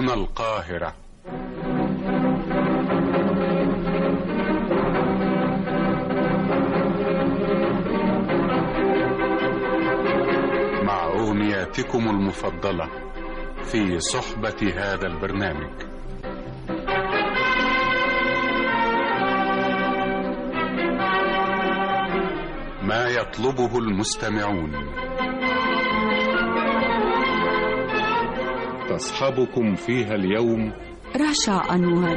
هنا القاهرة مع أغنياتكم المفضلة في صحبة هذا البرنامج ما يطلبه المستمعون تصحبكم فيها اليوم رشا أنور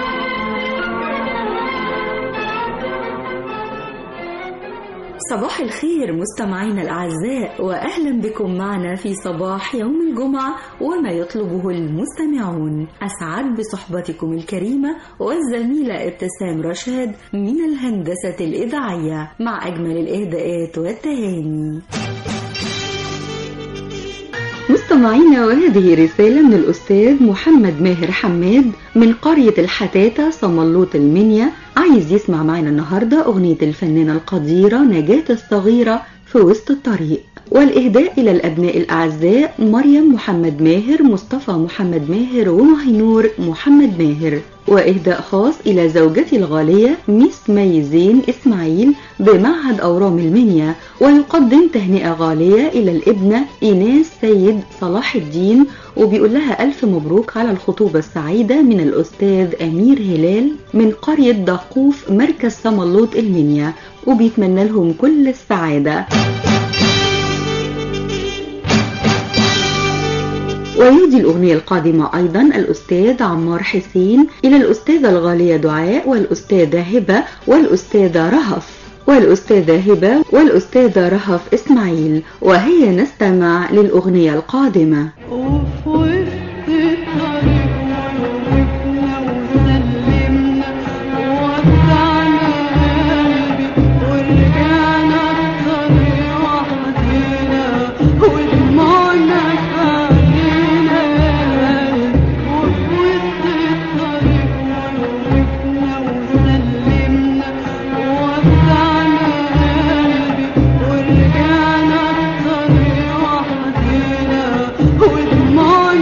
صباح الخير مستمعينا الأعزاء وأهلا بكم معنا في صباح يوم الجمعة وما يطلبه المستمعون أسعد بصحبتكم الكريمة والزميلة ابتسام رشاد من الهندسة الإذاعية مع أجمل الإهداءات والتهاني مستمعينا وهذه رسالة من الأستاذ محمد ماهر حماد من قرية الحتاتة صملوط المنيا عايز يسمع معنا النهاردة أغنية الفنانة القديرة نجاة الصغيرة في وسط الطريق والإهداء إلى الأبناء الأعزاء مريم محمد ماهر مصطفى محمد ماهر ومهينور محمد ماهر وإهداء خاص إلى زوجتي الغالية ميس مي زين إسماعيل بمعهد أورام المنيا ويقدم تهنئة غالية إلى الابنة إيناس سيد صلاح الدين وبيقول لها ألف مبروك على الخطوبة السعيدة من الأستاذ أمير هلال من قرية دقوف مركز صملوط المنيا وبيتمنى لهم كل السعادة ويهدي الأغنية القادمة أيضا الأستاذ عمار حسين إلى الأستاذة الغالية دعاء والأستاذة هبة والأستاذة رهف والأستاذة هبة والأستاذة رهف إسماعيل وهي نستمع للأغنية القادمة وفي وسط الطريق وقفنا وسلمنا وودعنا قلبي ورجعنا الطريق وحدينا ودموعنا علينا وفي وسط الطريق وقفنا وسلمنا وودعنا قلبي ورجعنا الطريق وحدينا ودموعنا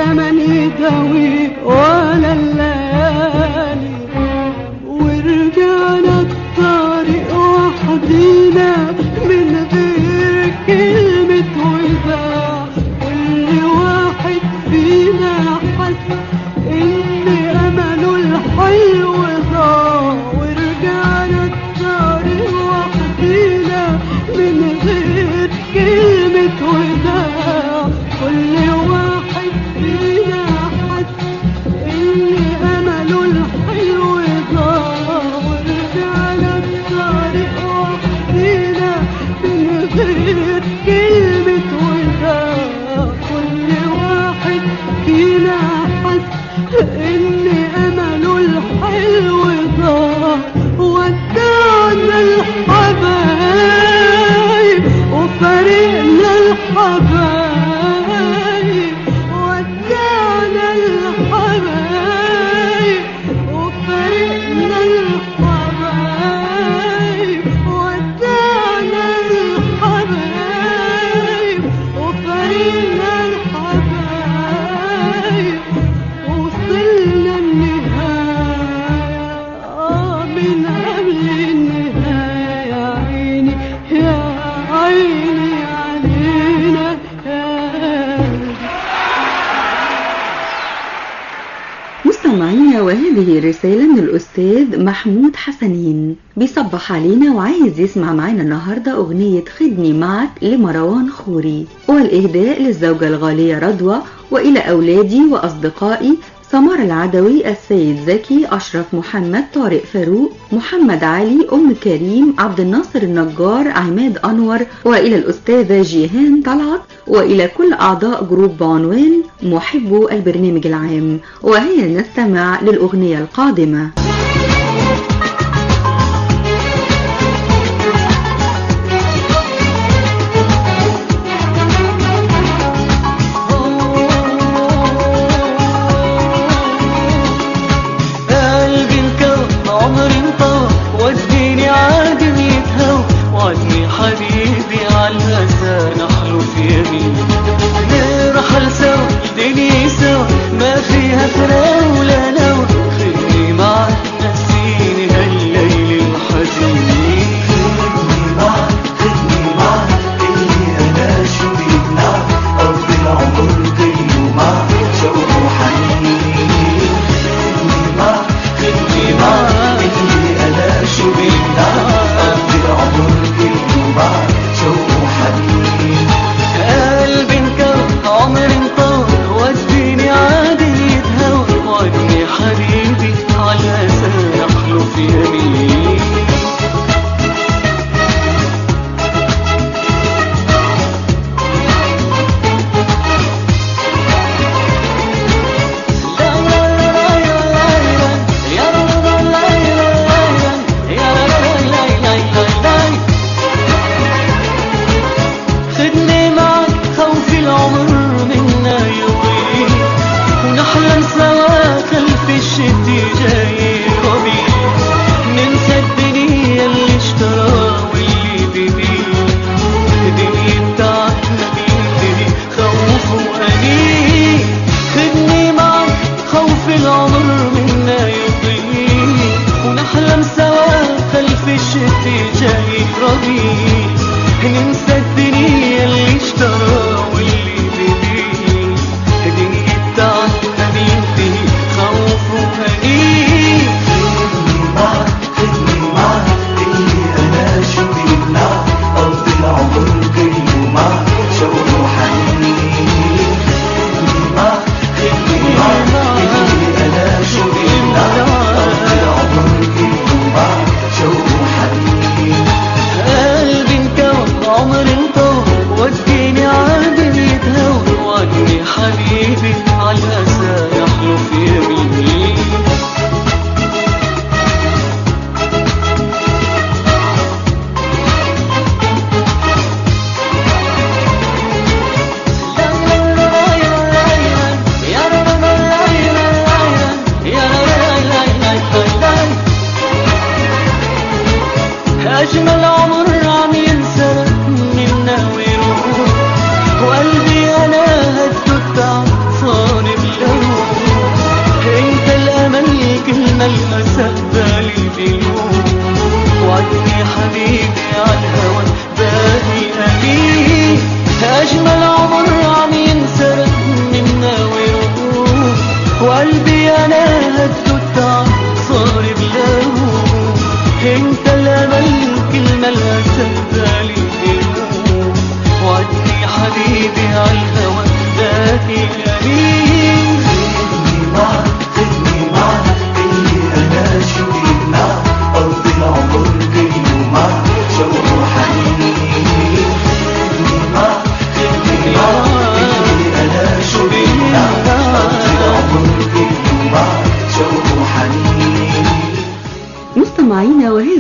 الزمن يداوي ولا الليالي ورجعنا الطريق وحدينا من غير كلمة وداع كل واحد فينا حس إن أمله الحلو ضاع ورجعنا الطريق وحدينا من غير كلمة وداع كل واحد فينا حس إن أمله الحلو ضاع ورجعنا الطريق وحدينا من غير كلمة وداع كل واحد فينا حس إن أمله الحلو ضاع ودعنا الحبايب وفرقنا الحبايب ودعنا الحبايب وفرقنا الحبايب ودعنا الحبايب وفرقنا الحبايب وصلنا النهاية آه من قبل النهاية يا عيني يا عيني علينا يا مستمعينا وهذه رسالة من الأستاذ محمود حسنين بيصبح علينا وعايز يسمع معانا النهاردة أغنية خدني معك لمروان خوري والإهداء للزوجة الغالية رضوى وإلى أولادي وأصدقائي سمار العدوي السيد زكي أشرف محمد طارق فاروق محمد علي أم كريم عبد الناصر النجار عماد أنور وإلى الأستاذة جيهان طلعت وإلى كل أعضاء جروب بعنوان محبو البرنامج العام وهيا نستمع للأغنية القادمة قلبي انكوى عمري انطوى وديني عادم يتهوى وعدني حبيبي عالهسى نحلف يمين نرحل سوا الدنيا سوا ما فيها فراق ولا نوى خدني معك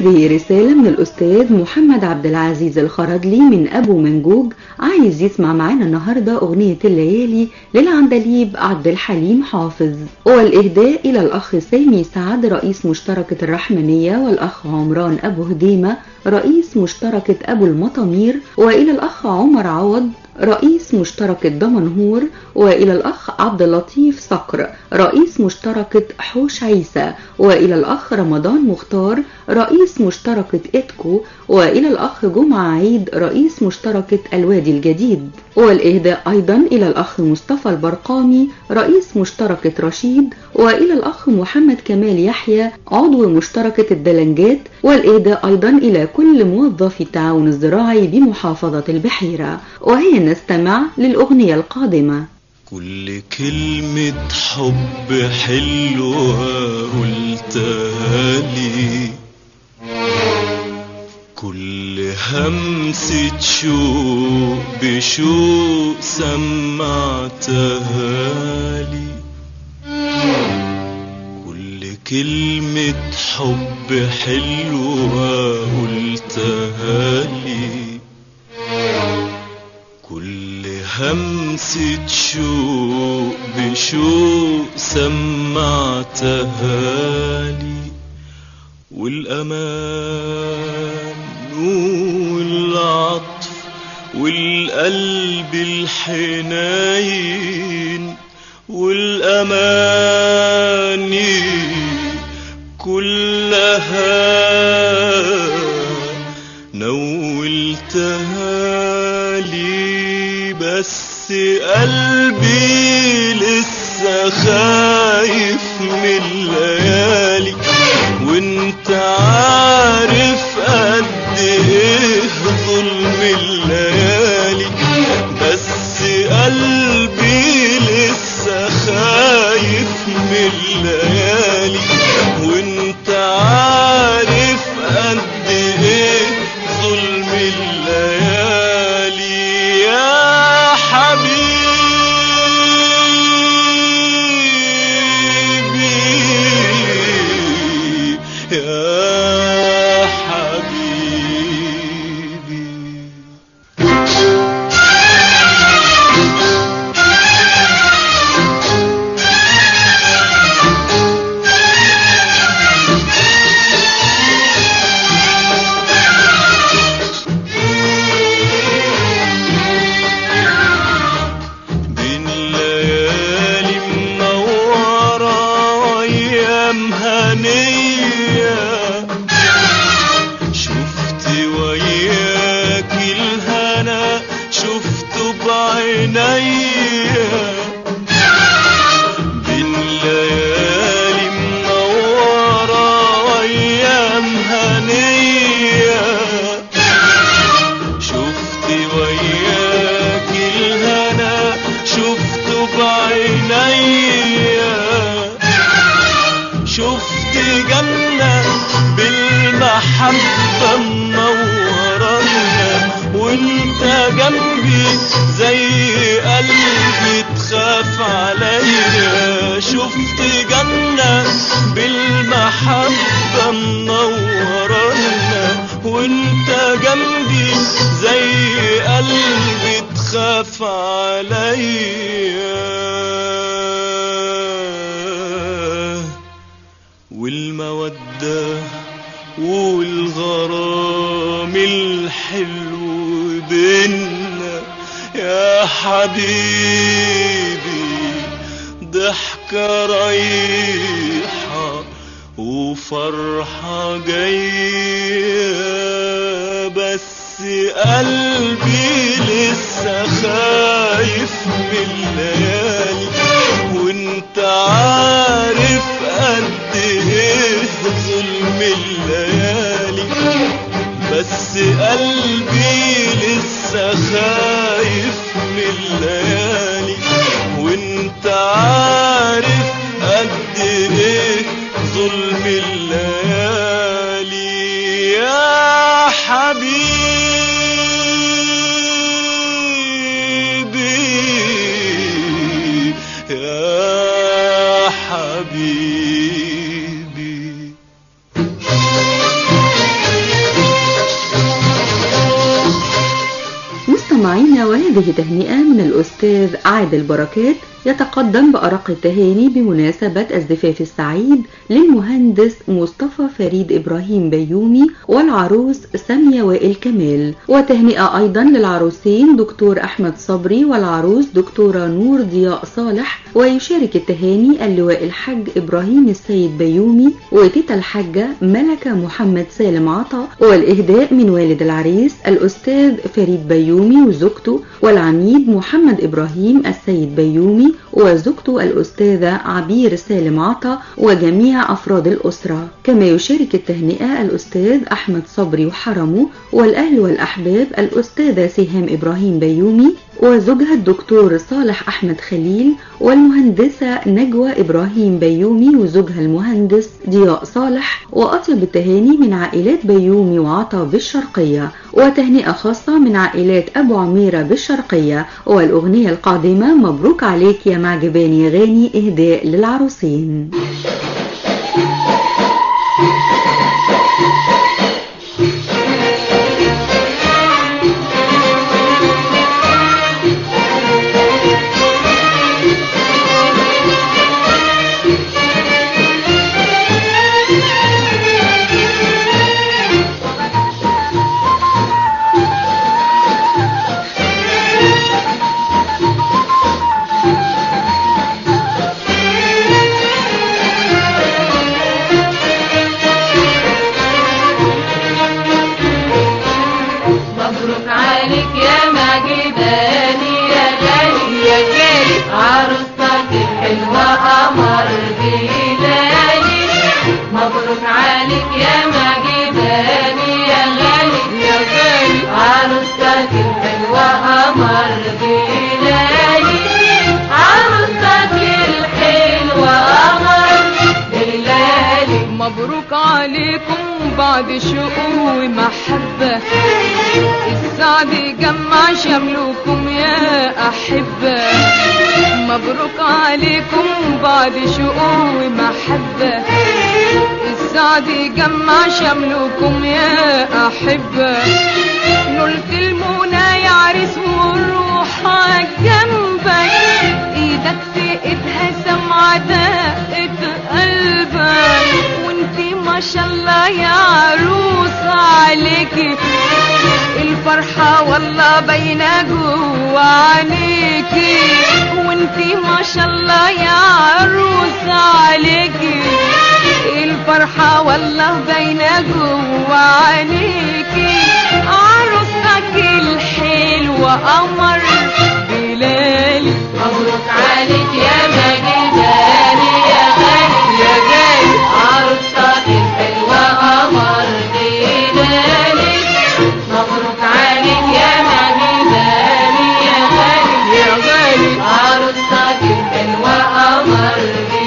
وهذه رسالة من الأستاذ محمد عبد العزيز الخرجلي من أبو منجوج عايز يسمع معانا النهاردة أغنية الليالي للعندليب عبد الحليم حافظ والإهداء إلى الأخ سامي سعد رئيس مشتركة الرحمنية والأخ عمران أبو هديمة رئيس مشتركة أبو المطامير وإلى الأخ عمر عوض رئيس مشتركة دمنهور وإلى الأخ عبد اللطيف صقر رئيس مشتركة حوش عيسى وإلى الأخ رمضان مختار رئيس مشتركة إتكو وإلى الأخ جمعة عيد رئيس مشتركة الوادي الجديد والإهداء أيضا إلى الأخ مصطفى البرقامي رئيس مشتركة رشيد وإلى الأخ محمد كمال يحيى عضو مشتركة الدلنجات والإهداء أيضا إلى كل موظفي التعاون الزراعي بمحافظة البحيرة وهي نستمع للأغنية القادمة كل كلمة حب حلوة قلتها لي كل همسة شوق بشوق سمعتها لي كل كلمة حب حلوة قلتها لي كل همسة شوق بشوق سمعتها لي والأمان والعطف والقلب الحنين والأماني كلها نولتها لي بس قلبي لسه خايف من الليالي وانت عارف قد ايه ظلم الليالي بس قلبي لسه خايف من الليالي وانت عارف قد ايه ظلم الليالي يا حبيبي يا حبيبي بين ليالي منورة وأيام هنية شفت وياك الهنا شفته بعينيا بين ليالي منورة وأيام هنية شفت وياك الهنا شفته بعينيا شفت جنة بالمحبة منورنا وانت جنبي زي قلبي تخاف عليا شفت جنة بالمحبة منورنا وانت جنبي زي قلبي تخاف عليا والمودة والغرام الحلو بينا يا حبيبي ضحكة رايحة وفرحة جاية بس قلبي لسه خايف من الليالي وانت عارف قد ايه ظلم الليالي بس قلبي لسه خايف من الليالي وانت عارف قد ايه ظلم الليالي يا حبيبي مستمعينا وهذه تهنئة من الأستاذ عادل بركات يتقدم بأرق التهاني بمناسبة الزفاف السعيد للمهندس مصطفى فريد إبراهيم بيومي والعروس سامية وائل كمال وتهنئة أيضا للعروسين دكتور أحمد صبري والعروس دكتورة نور ضياء صالح ويشارك التهاني اللواء الحج إبراهيم السيد بيومي وتيتا الحاجة ملكة محمد سالم عطا والإهداء من والد العريس الأستاذ فريد بيومي وزوجته والعميد محمد إبراهيم السيد بيومي وزوجته الأستاذة عبير سالم عطا وجميع أفراد الأسرة كما يشارك التهنئة الأستاذ أحمد صبري وحرمه والأهل والأحباب الأستاذة سهام إبراهيم بيومي وزوجها الدكتور صالح أحمد خليل والمهندسة نجوى إبراهيم بيومي وزوجها المهندس ضياء صالح وأطيب التهاني من عائلات بيومي وعطا بالشرقية وتهنئة خاصة من عائلات أبو عميرة بالشرقية والأغنية القادمة مبروك عليك يا معجباني يا غاني إهداء للعروسين مبروك عليك يا معجباني يا غالي يا غالي عروستك الحلوة قمر بلالي مبروك عليك يا معجباني يا غالي يا غالي عروستك الحلوة قمر بلالي عروستك الحلوة قمر بلالي مبروك عليكم بعد شوق ومحبة السعد يجمع شملكم يا أحبة مبروك عليكم بعد شوق ومحبة السعد يجمع شملكم يا أحبة نلت المنى يا عريس والروح جنبك ايدك في ايدها سمعة دقة قلبك وانتي ما شاء الله يا عروس عليكي الفرحة والله باينة جوا عينيكي وانتي ما شاء الله يا عروس عليكي الفرحة والله باينة جوا عينيكي عروستك الحلوة قمر بلالي مبروك عليك يا مجداني يا غالي يا غالي عروستك الحلوة قمر بلالي مبروك عليك يا مجداني يا غالي يا غالي عروستك الحلوة قمر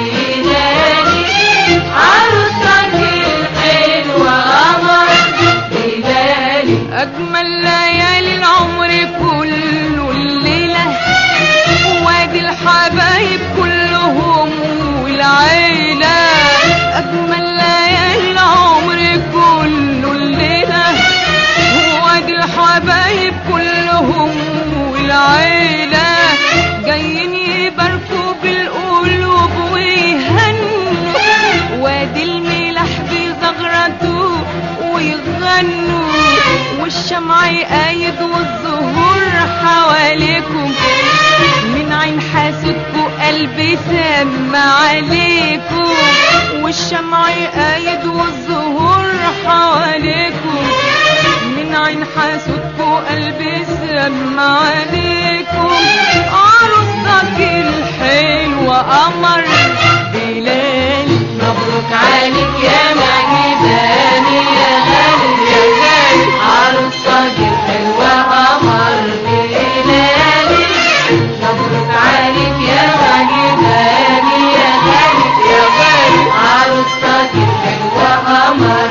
بلالي عروستك الحلوة قمر بلالي أجمل ليالي العمر كله الليلة وادي الحبايب كلهم والعيلة أجمل ليالي العمر كله الليلة وادي الحبايب كلهم والعيلة جايين يباركوا بالقلوب ويهنوا وادي الملاح بزغرته ويغنوا والشمع يقايد والزهور حواليكم من عين حاسدكوا قلبي سمع عليكم والشمع يقايد والزهور حواليكم من عين حاسدكوا قلبي سمع عليكم عروستك الحلوة قمر بلالي مبروك عليك يا معجباني يا غالي يا غالي عروستك الحلوة قمر بلالي مبروك عليك يا معجباني يا غالي يا غالي عروستك الحلوة قمر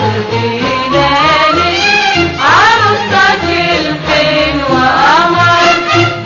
بلالي عروستك الحلوة قمر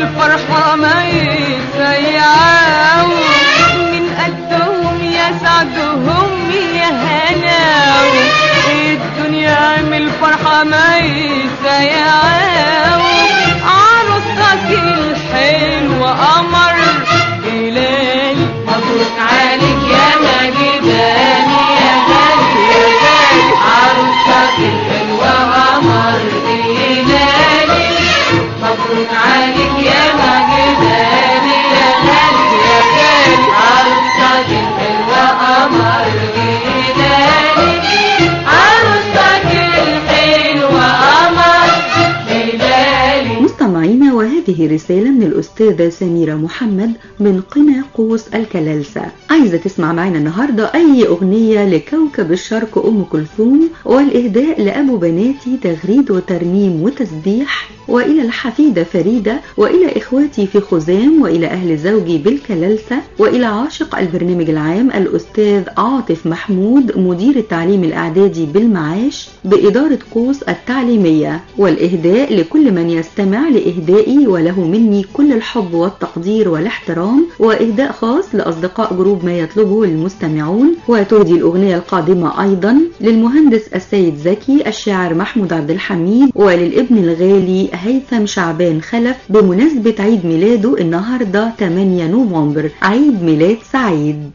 الفرحة ما يسيعوا من قدهم يسعدهم يا هناو الدنيا من الفرحة ما يسيعوا عروستك الحلوة قمر هلال مبروك عليك يا مجداني يا غالي يا غالي عروستك الحلوة قمر بلالي مبروك عليك يا مجداني يا غالي يا غالي عروستك الحلوة قمر بلالي عروستك الحلوة قمر بلالي مستمعينا وهذه رسالة من الأستاذة سميرة محمد من قنا قوس الكلالسة عايزة تسمع معنا النهاردة أي أغنية لكوكب الشرق أم كلثوم والإهداء لأبو بناتي تغريد وترنيم وتسبيح وإلى الحفيدة فريدة وإلى إخواتي في خزام وإلى أهل زوجي بالكلالسة وإلى عاشق البرنامج العام الأستاذ عاطف محمود مدير التعليم الإعدادي بالمعاش بإدارة قوس التعليمية والإهداء لكل من يستمع لإهدائي وله مني كل الحب والتقدير والاحترام وإهداء خاص لأصدقاء جروب ما يطلبه المستمعون وتهدي الأغنية القادمة أيضا للمهندس السيد زكي الشاعر محمود عبد الحميد وللابن الغالي هيثم شعبان خلف بمناسبة عيد ميلاده النهاردة 8 نوفمبر عيد ميلاد سعيد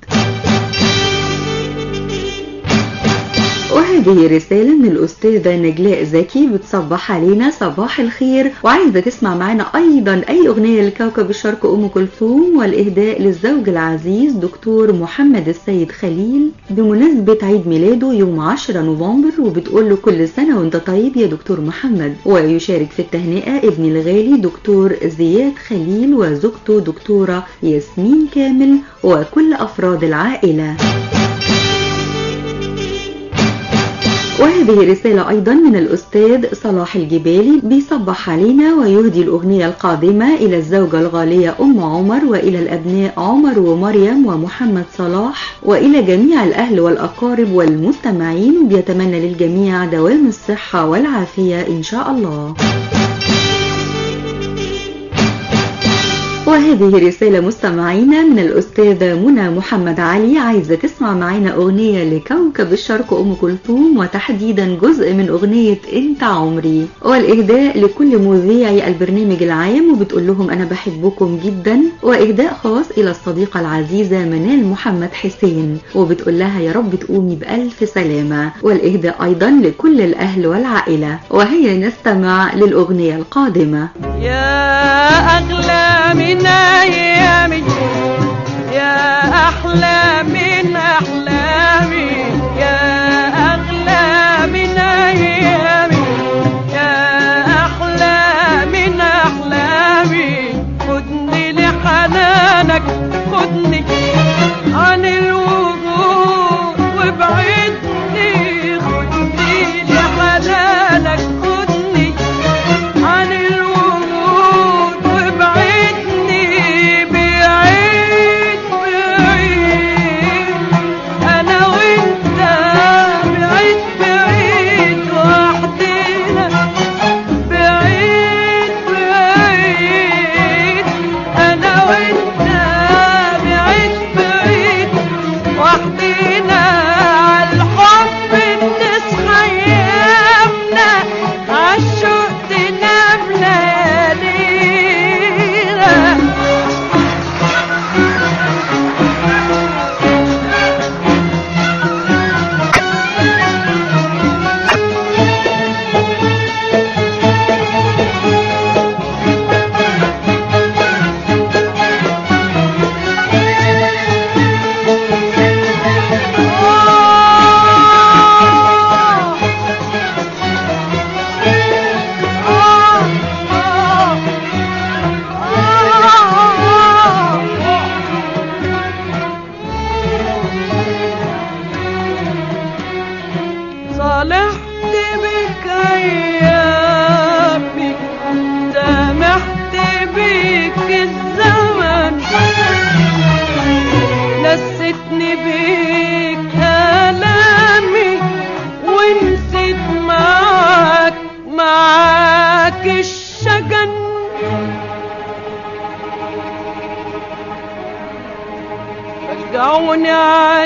وهذه رسالة من الأستاذة نجلاء زكي بتصبح علينا صباح الخير وعايزة تسمع معنا أيضا أي أغنية لكوكب الشرق أم كلثوم والإهداء للزوج العزيز دكتور محمد السيد خليل بمناسبة عيد ميلاده يوم 10 نوفمبر وبتقول له كل سنة وانت طيب يا دكتور محمد ويشارك في التهنئة ابن الغالي دكتور زياد خليل وزوجته دكتورة ياسمين كامل وكل أفراد العائلة وهذه رسالة أيضا من الأستاذ صلاح الجبالي بيصبح علينا ويهدي الأغنية القادمة إلى الزوجة الغالية أم عمر وإلى الأبناء عمر ومريم ومحمد صلاح وإلى جميع الأهل والأقارب والمستمعين وبيتمنى للجميع دوام الصحة والعافية إن شاء الله وهذه رسالة مستمعينا من الأستاذة منى محمد علي عايزة تسمع معنا أغنية لكوكب الشرق أم كلثوم وتحديدا جزء من أغنية أنت عمري والإهداء لكل مذيعي البرنامج العام وبتقول لهم أنا بحبكم جدا وإهداء خاص إلى الصديقة العزيزة منال محمد حسين وبتقول لها يا رب تقومي بألف سلامة والإهداء أيضا لكل الأهل والعائلة وهيا نستمع للأغنية القادمة يا أغلى من أيامي يا أحلى من أحلامي يا أغلى من أيامي يا أحلى من أحلامي خدني لحنانك خدني عن الوجود وابعدني خدني لحنانك خدني عن الوجود وابعدني بعيد بعيد انا وانت بعيد بعيد وحدينا بعيد بعيد انا وانت بعيد بعيد وحدينا عالحب تصحى ايامنا عالشوق تنام ليالينا صالحت بك ايامي سامحت بك الزمن نستني بك الامي ونسيت معاك معاك الشجن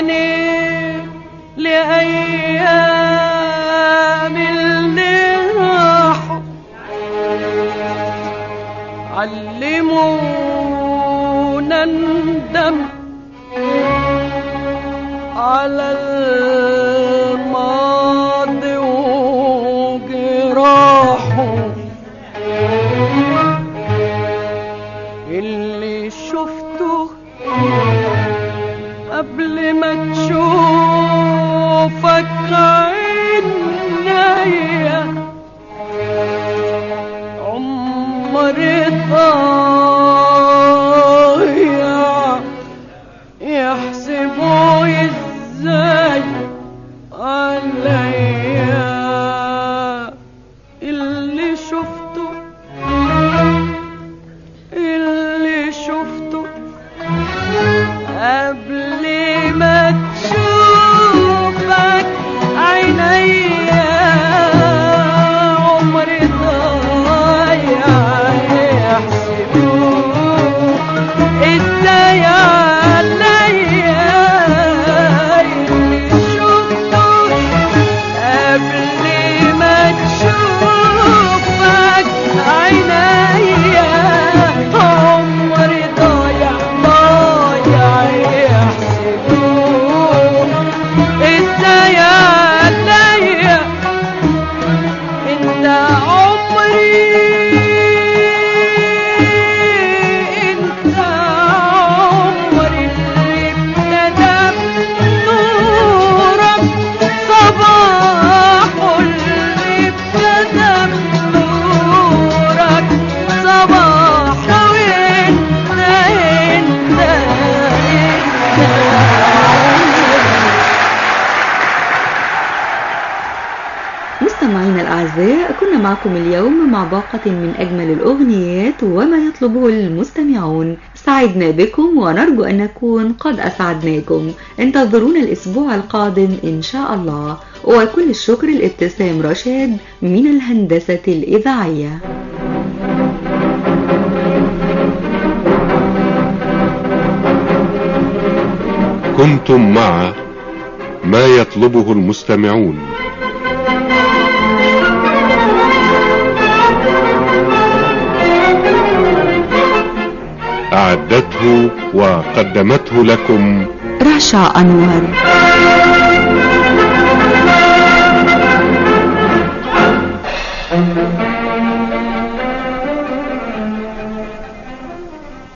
حنين لأيام اللي راحوا علمونا ندم على الماضي وجراحه اللي شفته قبل ما تشوفك عينيا عمري ضايع يحسبوا ازاي عليا اللي شفته اللي شفته قبل ما تشوفك عينيا عمري ضايع يحسبوك ازاي عليا اللي شفته قبل ما تشوفك عينيا عمري ضايع ضايع يحسبوك ازاي عليا انت عمري انت عمري اللي ابتدى بنورك صباح اللي ابتدى بنورك صباح وانت انت مستمعينا الأعزاء كنا معكم اليوم مع باقة من أجمل الأغنيات وما يطلبه المستمعون سعدنا بكم ونرجو أن نكون قد أسعدناكم انتظرونا الأسبوع القادم إن شاء الله وكل الشكر لابتسام رشاد من الهندسة الإذاعية كنتم مع ما يطلبه المستمعون أعدته وقدمته لكم رشا أنور